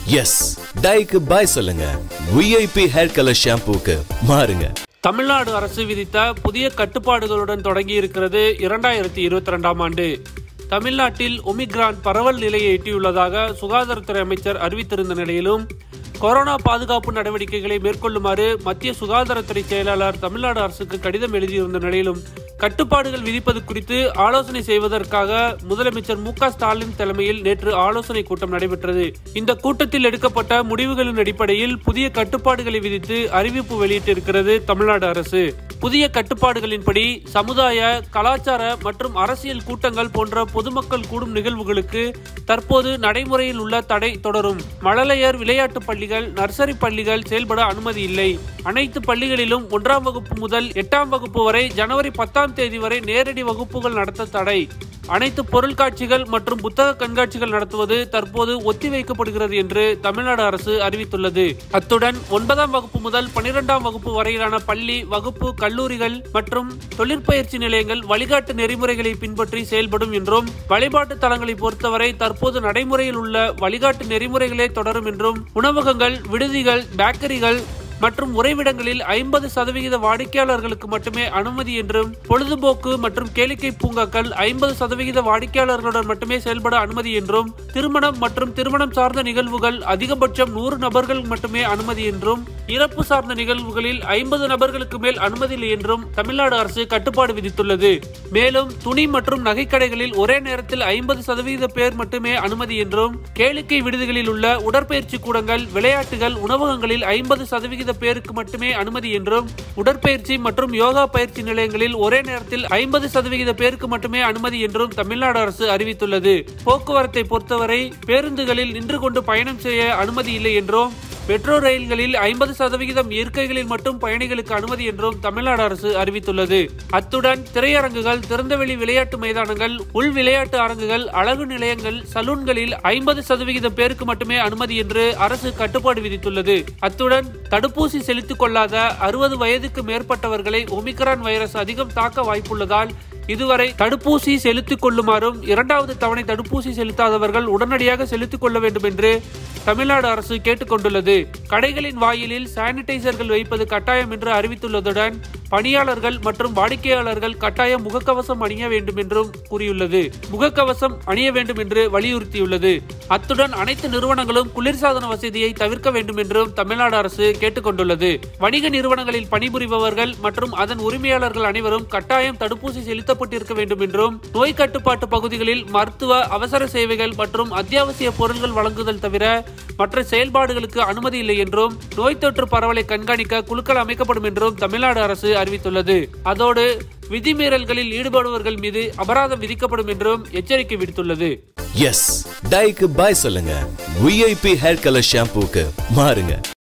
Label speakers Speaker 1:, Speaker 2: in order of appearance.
Speaker 1: S டைக்கு பாய் சொல்லுங்க VIP hair colour ஷாம்பூக்கு மாறுங்க
Speaker 2: தமிழ்நாடு அரசு விதித்த புதிய கட்டுப்பாடுகளுடன் தொடங்கி இருக்கிறது இரண்டாயிரத்தி இருபத்தி ரெண்டாம் ஆண்டு தமிழ்நாட்டில் ஒமிக்ரான் பரவல் நிலையை எட்டியுள்ளதாக சுகாதாரத்துறை அமைச்சர் அறிவித்திருந்த நிலையிலும் கொரோனா பாதுகாப்பு நடவடிக்கைகளை மேற்கொள்ளுமாறு மத்திய சுகாதாரத்துறை செயலாளர் தமிழ்நாடு அரசுக்கு கடிதம் எழுதியிருந்த நிலையிலும் கட்டுப்பாடுகள் விதிப்பது குறித்து ஆலோசனை செய்வதற்காக முதலமைச்சர் மு க ஸ்டாலின் தலைமையில் நேற்று ஆலோசனை கூட்டம் நடைபெற்றது இந்த கூட்டத்தில் எடுக்கப்பட்ட முடிவுகளின் அடிப்படையில் புதிய கட்டுப்பாடுகளை விதித்து அறிவிப்பு வெளியிட்டிருக்கிறது தமிழ்நாடு அரசு புதிய கட்டுப்பாடுகளின்படி சமுதாய கலாச்சார மற்றும் அரசியல் கூட்டங்கள் போன்ற பொதுமக்கள் கூடும் நிகழ்வுகளுக்கு தற்போது நடைமுறையில் உள்ள தடை தொடரும் மழலையர் விளையாட்டு பள்ளிகள் நர்சரி பள்ளிகள் செயல்பட அனுமதி இல்லை அனைத்து பள்ளிகளிலும் ஒன்றாம் வகுப்பு முதல் எட்டாம் வகுப்பு வரை ஜனவரி பத்தாம் தேதி வரை நேரடி வகுப்புகள் நடத்த தடை அனைத்து பொருட்காட்சிகள் மற்றும் புத்தக கண்காட்சிகள் நடத்துவது தற்போது ஒத்திவைக்கப்படுகிறது என்று தமிழ்நாடு அரசு அறிவித்துள்ளது அத்துடன் ஒன்பதாம் வகுப்பு முதல் பனிரெண்டாம் வகுப்பு வரையிலான பள்ளி வகுப்பு கல்லூரிகள் மற்றும் தொழிற்பயிற்சி நிலையங்கள் வழிகாட்டு நெறிமுறைகளை பின்பற்றி செயல்படும் என்றும் வழிபாட்டு தலங்களை பொறுத்தவரை தற்போது நடைமுறையில் உள்ள வழிகாட்டு நெறிமுறைகளே தொடரும் என்றும் உணவகங்கள் விடுதிகள் பேக்கரிகள் மற்றும் உறைவிடங்களில் ஐம்பது சதவிகித வாடிக்கையாளர்களுக்கு மட்டுமே அனுமதி என்றும் பொழுதுபோக்கு மற்றும் கேளிக்கை பூங்காக்கள் ஐம்பது சதவிகித வாடிக்கையாளர்களுடன் மட்டுமே செயல்பட அனுமதி என்றும் திருமணம் மற்றும் திருமணம் சார்ந்த நிகழ்வுகள் அதிகபட்சம் நூறு நபர்கள் மட்டுமே அனுமதி என்றும் இறப்பு சார்ந்த நிகழ்வுகளில் ஐம்பது நபர்களுக்கு மேல் அனுமதி இல்லை என்றும் தமிழ்நாடு அரசு கட்டுப்பாடு விதித்துள்ளது மேலும் துணி மற்றும் நகைக்கடைகளில் ஒரே நேரத்தில் ஐம்பது சதவீத பேர் மட்டுமே அனுமதி என்றும் கேளிக்கை விடுதிகளில் உள்ள உடற்பயிற்சி கூடங்கள் விளையாட்டுகள் உணவகங்களில் ஐம்பது சதவிகித பேருக்கு மட்டுமே அனுமதி என்றும் உடற்பயிற்சி மற்றும் யோகா பயிற்சி நிலையங்களில் ஒரே நேரத்தில் ஐம்பது சதவிகித பேருக்கு மட்டுமே அனுமதி என்றும் தமிழ்நாடு அரசு அறிவித்துள்ளது போக்குவரத்தை பொறுத்தவரை பேருந்துகளில் நின்று கொண்டு பயணம் செய்ய அனுமதி இல்லை என்றும் மெட்ரோ ரயில்களில் ஐம்பது சதவிகிதம் இருக்கைகளில் மட்டும் பயணிகளுக்கு அனுமதி என்றும் தமிழ்நாடு அரசு அறிவித்துள்ளது அத்துடன் திரையரங்குகள் திறந்தவெளி விளையாட்டு மைதானங்கள் உள் விளையாட்டு அரங்குகள் அழகு நிலையங்கள் சலூன்களில் ஐம்பது சதவிகிதம் பேருக்கு மட்டுமே அனுமதி என்று அரசு கட்டுப்பாடு விதித்துள்ளது அத்துடன் தடுப்பூசி செலுத்திக் கொள்ளாத அறுபது வயதுக்கு மேற்பட்டவர்களை ஒமிக்ரான் வைரஸ் அதிகம் தாக்க வாய்ப்புள்ளதால் இதுவரை தடுப்பூசி செலுத்திக் கொள்ளுமாறும் இரண்டாவது தவணை தடுப்பூசி செலுத்தாதவர்கள் உடனடியாக செலுத்திக் கொள்ள வேண்டும் என்று தமிழ்நாடு அரசு கேட்டுக்கொண்டுள்ளது கடைகளின் வாயிலில் சானிடைசர்கள் வைப்பது கட்டாயம் என்று அறிவித்துள்ளதுடன் பணியாளர்கள் மற்றும் வாடிக்கையாளர்கள் கட்டாயம் முகக்கவசம் அணிய வேண்டும் என்றும் கூறியுள்ளது முகக்கவசம் அணிய வேண்டும் என்று வலியுறுத்தியுள்ளது அத்துடன் அனைத்து நிறுவனங்களும் குளிர்சாதன வசதியை தவிர்க்க வேண்டும் என்றும் தமிழ்நாடு அரசு கேட்டுக்கொண்டுள்ளது வணிக நிறுவனங்களில் பணிபுரிபவர்கள் மற்றும் அதன் உரிமையாளர்கள் அனைவரும் கட்டாயம் தடுப்பூசி செலுத்தப்பட்டிருக்க வேண்டும் என்றும் நோய் கட்டுப்பாட்டு பகுதிகளில் மருத்துவ அவசர சேவைகள் மற்றும் அத்தியாவசிய பொருட்கள் வழங்குதல் தவிர மற்ற செயல்பாடுகளுக்கு அனுமதி இல்லை என்றும் நோய் தொற்று பரவலை கண்காணிக்க குழுக்கள் அமைக்கப்படும் என்றும் தமிழ்நாடு அரசு அறிவித்துள்ளது அதோடு விதிமீறல்களில் ஈடுபடுபவர்கள் மீது அபராதம் விதிக்கப்படும் என்றும் எச்சரிக்கை விடுத்துள்ளது
Speaker 1: எஸ் டைக்கு பாய் சொல்லுங்க விஐபி ஹேர் கலர் ஷாம்பூக்கு மாறுங்க